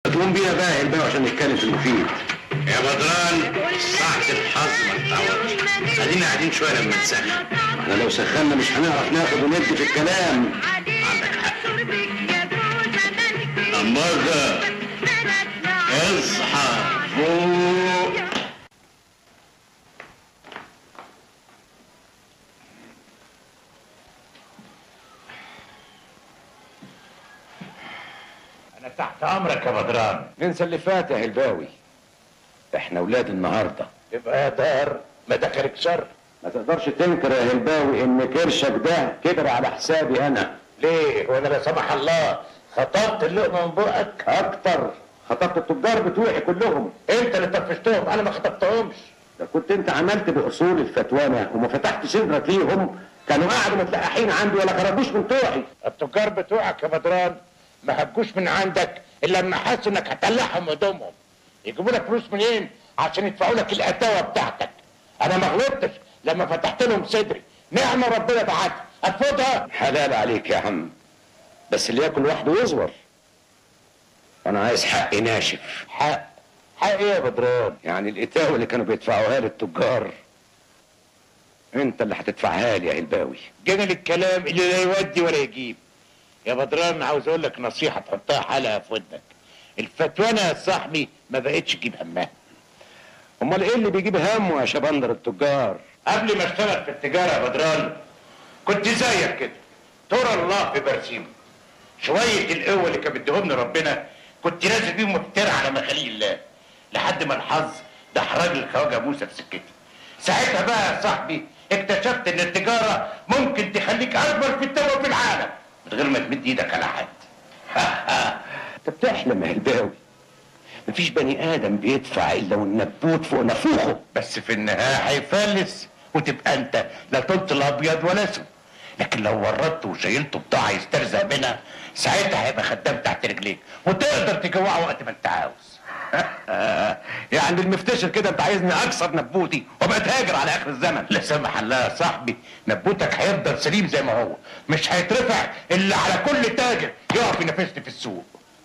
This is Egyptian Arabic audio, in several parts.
تقوم بينا بقى يا الباوي عشان نتكلم في المفيد يا بدران ساعة الحظ ما تعودش ادينا قاعدين شوية لما نسخن احنا لو سخنا مش هنعرف ناخد وندي في الكلام عندك حق أمبرجة اصحى فوق أنا تحت أمرك يا بدران ننسى اللي فات يا الباوي احنا ولاد النهارده يبقى يا دار ما دخلك شر ما تقدرش تنكر يا هلباوي ان كرشك ده كبر على حسابي انا ليه وانا لا سمح الله خطبت اللقمه من بقك اكتر خطبت التجار بتوعي كلهم انت اللي طفشتهم انا ما خطبتهمش لو كنت انت عملت باصول الفتوانه وما فتحت صدرك ليهم كانوا قعدوا متلقحين عندي ولا خرجوش من طوعي التجار بتوعك يا بدران ما هجوش من عندك الا لما حسوا انك هتلحهم هدومهم يجيبوا لك فلوس منين عشان يدفعوا لك القتاوه بتاعتك انا ما غلطتش لما فتحت لهم صدري نعمه ربنا بعتها ارفضها حلال عليك يا عم بس اللي ياكل لوحده يصبر انا عايز حقي ناشف حق حق ايه يا بدران يعني القتاوه اللي كانوا بيدفعوها للتجار انت اللي هتدفعها لي يا هلباوي جينا للكلام اللي لا يودي ولا يجيب يا بدران عاوز اقول لك نصيحه تحطها حلقه في ودنك الفتوانه يا صاحبي ما بقتش تجيب همها امال ايه اللي بيجيب همه يا شبندر التجار قبل ما اشتغل في التجاره يا بدران كنت زيك كده ترى الله في برسيم شويه القوه اللي كان بيديهم لي ربنا كنت نازل بيهم مفترع على مخاليق الله لحد ما الحظ ده حرج لي الخواجه موسى في سكتي ساعتها بقى يا صاحبي اكتشفت ان التجاره ممكن تخليك اكبر في التوه في العالم من غير ما تمد ايدك على حد انت بتحلم يا هلباوي مفيش بني ادم بيدفع الا والنبوت فوق نافوخه بس في النهايه هيفلس وتبقى انت لا طلت الابيض ولا اسود لكن لو ورطت وشيلت بضاعه يسترزق منها ساعتها هيبقى خدام تحت رجليك وتقدر تجوعه وقت ما انت عاوز يعني المفتشر كده انت عايزني اكسر نبوتي وابقى تاجر على اخر الزمن لا سمح الله يا صاحبي نبوتك هيفضل سليم زي ما هو مش هيترفع الا على كل تاجر يقف ينافسني في السوق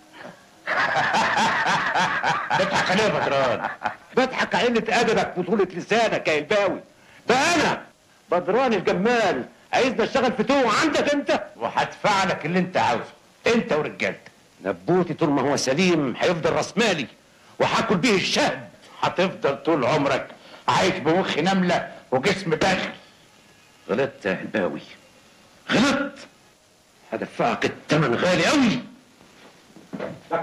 تضحك عليه يا بدران بضحك على قله ادبك وطولة لسانك يا هلباوي ده انا بدران الجمال عايزني اشتغل في توه عندك انت وهدفع لك اللي انت عاوزه انت ورجالتك نبوتي طول ما هو سليم هيفضل راسمالي وهاكل بيه الشهد هتفضل طول عمرك عايش بمخ نملة وجسم بخل غلطت يا هلباوي غلطت هدفعك الثمن غالي قوي